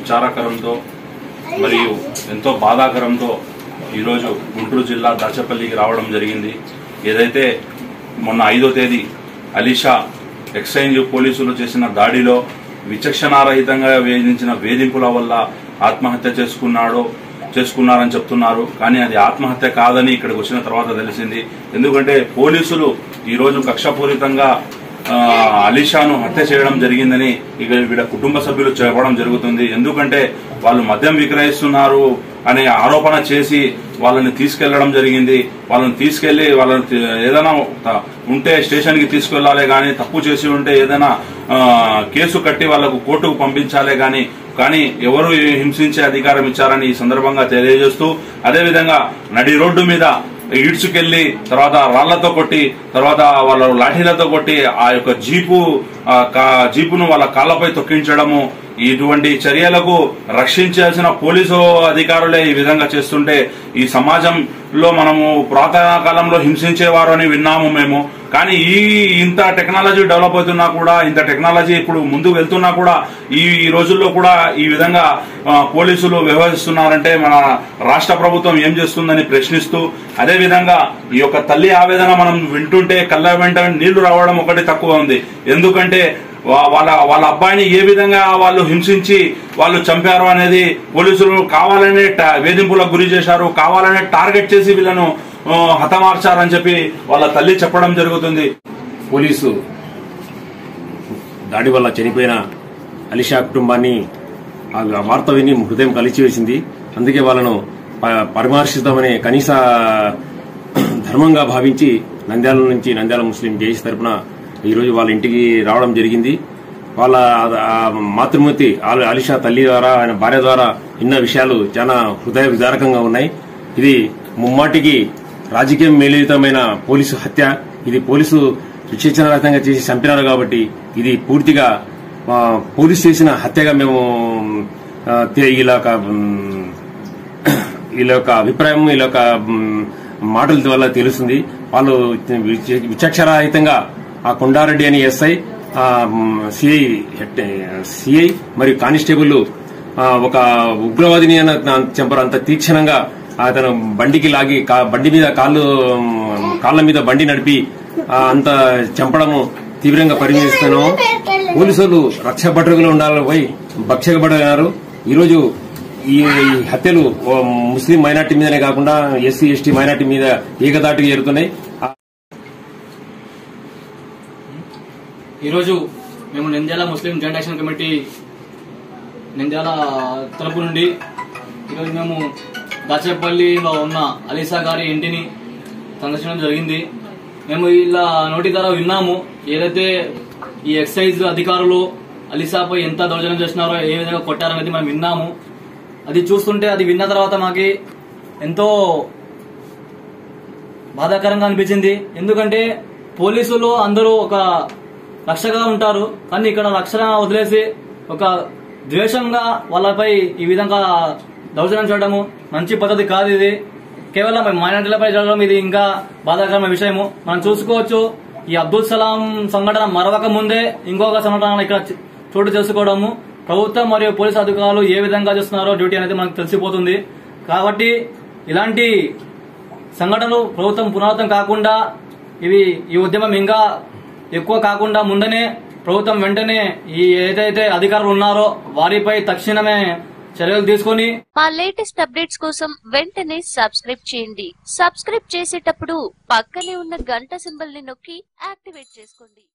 విచారకరంతో మరియు ఎంతో బాధాకరంతో ఈరోజు గుంటూరు జిల్లా దాచపల్లికి రావడం జరిగింది ఏదైతే మొన్న ఐదో తేదీ అలీషా ఎక్సైజ్ పోలీసులు చేసిన దాడిలో విచక్షణారహితంగా వేధించిన వేధింపుల వల్ల ఆత్మహత్య చేసుకున్నాడో చేసుకున్నారని చెప్తున్నారు కానీ అది ఆత్మహత్య కాదని ఇక్కడికి వచ్చిన తర్వాత తెలిసింది ఎందుకంటే పోలీసులు ఈరోజు కక్షపూరితంగా ఆ, అలీషాను హత్య చేయడం జరిగిందని ఇక వీళ్ళ కుటుంబ సభ్యులు చెప్పడం జరుగుతుంది ఎందుకంటే వాళ్ళు మద్యం విక్రయిస్తున్నారు అనే ఆరోపణ చేసి వాళ్ళని తీసుకెళ్లడం జరిగింది వాళ్ళని తీసుకెళ్లి వాళ్ళని తీ- ఏదైనా త- ఉంటే స్టేషన్ కి తీసుకెళ్లాలి గాని తప్పు చేసి ఉంటే ఏదైనా ఆ, కేసు కట్టి వాళ్ళకు కోర్టుకు పంపించాలే గాని కానీ ఎవరు హింసించే అధికారం ఇచ్చారని ఈ సందర్భంగా తెలియజేస్తూ అదేవిధంగా నడి రోడ్డు మీద ఈడ్చుకెళ్లి తర్వాత రాళ్లతో కొట్టి తర్వాత వాళ్ళ లాఠీలతో కొట్టి ఆ యొక్క జీపు ఆ కా- జీపును వాళ్ళ కాళ్ళపై తొక్కించడము ఇటువంటి చర్యలకు రక్షించాల్సిన పోలీసు అధికారులే ఈ విధంగా చేస్తుంటే ఈ సమాజంలో మనము పురాతన కాలంలో హింసించేవారు అని విన్నాము మేము కానీ ఈ ఇంత టెక్నాలజీ డెవలప్ అవుతున్నా కూడా ఇంత టెక్నాలజీ ఇప్పుడు ముందుకు వెళ్తున్నా కూడా ఈ ఈ రోజుల్లో కూడా ఈ విధంగా ఆ, పోలీసులు వ్యవహరిస్తున్నారంటే మన రాష్ట్ర ప్రభుత్వం ఏం చేస్తుందని ప్రశ్నిస్తూ అదే విధంగా ఈ యొక్క తల్లి ఆవేదన మనం వింటుంటే కళ్ళ వెంట నీళ్లు రావడం ఒకటి తక్కువ ఉంది ఎందుకంటే వా- వాళ్ళ వాళ్ళ అబ్బాయిని ఏ విధంగా వాళ్ళు హింసించి వాళ్ళు చంపారు అనేది పోలీసులు కావాలనే టా- వేధింపులకు గురి చేశారు కావాలనే టార్గెట్ చేసి వీళ్ళను ఆ, హతమార్చారని చెప్పి వాళ్ళ తల్లి చెప్పడం జరుగుతుంది పోలీసు దాడి వల్ల చనిపోయిన అలిషా కుటుంబాన్ని ఆ వార్త విని హృదయం కలిచివేసింది అందుకే వాళ్ళను ప- పరామర్శిద్దామనే కనీస ధర్మంగా భావించి నంద్యాల నుంచి నంద్యాల ముస్లిం జేఎస్ తరపున ఈరోజు వాళ్ళ ఇంటికి రావడం జరిగింది వాళ్ళ ఆ మాతృమూర్తి ఆల- అలిషా తల్లి ద్వారా ఆయన భార్య ద్వారా విన్న విషయాలు చాలా హృదయ విదారకంగా ఉన్నాయి ఇది ముమ్మాటికి రాజకీయం మేలితమైన పోలీసు హత్య ఇది పోలీసు విచక్షణారహితంగా చేసి చంపినారు కాబట్టి ఇది పూర్తిగా ఆ, పోలీసు చేసిన హత్యగా మేము ఆ, తే- ఇలా ఒక, మ్, వీళ్ళ యొక్క అభిప్రాయం వీళ్ళ యొక్క మ్, మాటల వల్ల తెలుస్తుంది వాళ్ళు విచ- విచక్షణారహితంగా ఆ కొండారెడ్డి అని ఎస్ఐ సిఐ సిఐ మరియు కానిస్టేబుల్ ఆ, ఒక ఉగ్రవాదిని అన్న చంపరు అంత తీక్షణంగా అతను బండికి లాగి కా- బండి మీద కాళ్ళు మ్, కాళ్ళ మీద బండి నడిపి ఆ, అంత చంపడము తీవ్రంగా పరిగణిస్తున్నాము పోలీసులు రక్ష భద్రతగా ఉండాలని పోయి భక్షక పడగారు ఈరోజు ఈ హత్యలు ఓ ముస్లిం మైనార్టీ మీదనే కాకుండా ఎస్సీ ఎస్టీ మైనార్టీ మీద ఏకదాటిగా జరుగుతున్నాయి ఆ ఈరోజు మేము Nandyal Muslim joint action committee Nandyal తరపు నుండి ఈరోజు మేము దాచేపల్లిలో ఉన్న అలీసా గారి ఇంటిని సందర్శించడం జరిగింది మేము ఇలా నోటి ద్వారా విన్నాము ఏదైతే ఈ ఎక్సైజ్ అధికారులు అలీసాపై ఎంత దౌర్జన్యం చేస్తున్నారో ఏ విధంగా కొట్టారనేది మనం విన్నాము అది చూస్తుంటే అది విన్న తర్వాత మాకి ఎంతో బాధాకరంగా అనిపించింది ఎందుకంటే పోలీసులు అందరూ ఒక రక్షగా ఉంటారు కానీ ఇక్కడ రక్షణ వదిలేసి ఒక ద్వేషంగా వాళ్ళపై ఈ విధంగా దౌర్జన్యం చేయడము మంచి పద్ధతి కాదు ఇది కేవలం మైనార్టీలపై జరగడం ఇది ఇంకా బాధాకరమైన విషయము మనం చూసుకోవచ్చు ఈ అబ్దుల్ సలాం సంఘటన మరవక ముందే ఇంకొక సంఘటన ఇక్కడ చ- చోటు చేసుకోవడము ప్రభుత్వం మరియు పోలీసు అధికారులు ఏ విధంగా చేస్తున్నారో డ్యూటీ అనేది మనకు తెలిసిపోతుంది కాబట్టి ఇలాంటి సంఘటనలు ప్రభుత్వం పునరావృతం కాకుండా ఇవి ఈ ఉద్యమం ఇంకా ఎక్కువ కాకుండా ముందనే ప్రభుత్వం వెంటనే ఈ ఏదైతే అధికారులు ఉన్నారో వారిపై తక్షణమే చర్యలు తీసుకొని మా లేటెస్ట్ అప్డేట్స్ కోసం వెంటనే సబ్స్క్రైబ్ చేయండి సబ్స్క్రైబ్ చేసేటప్పుడు పక్కనే ఉన్న గంట సింబల్ ని నొక్కి యాక్టివేట్ చేసుకోండి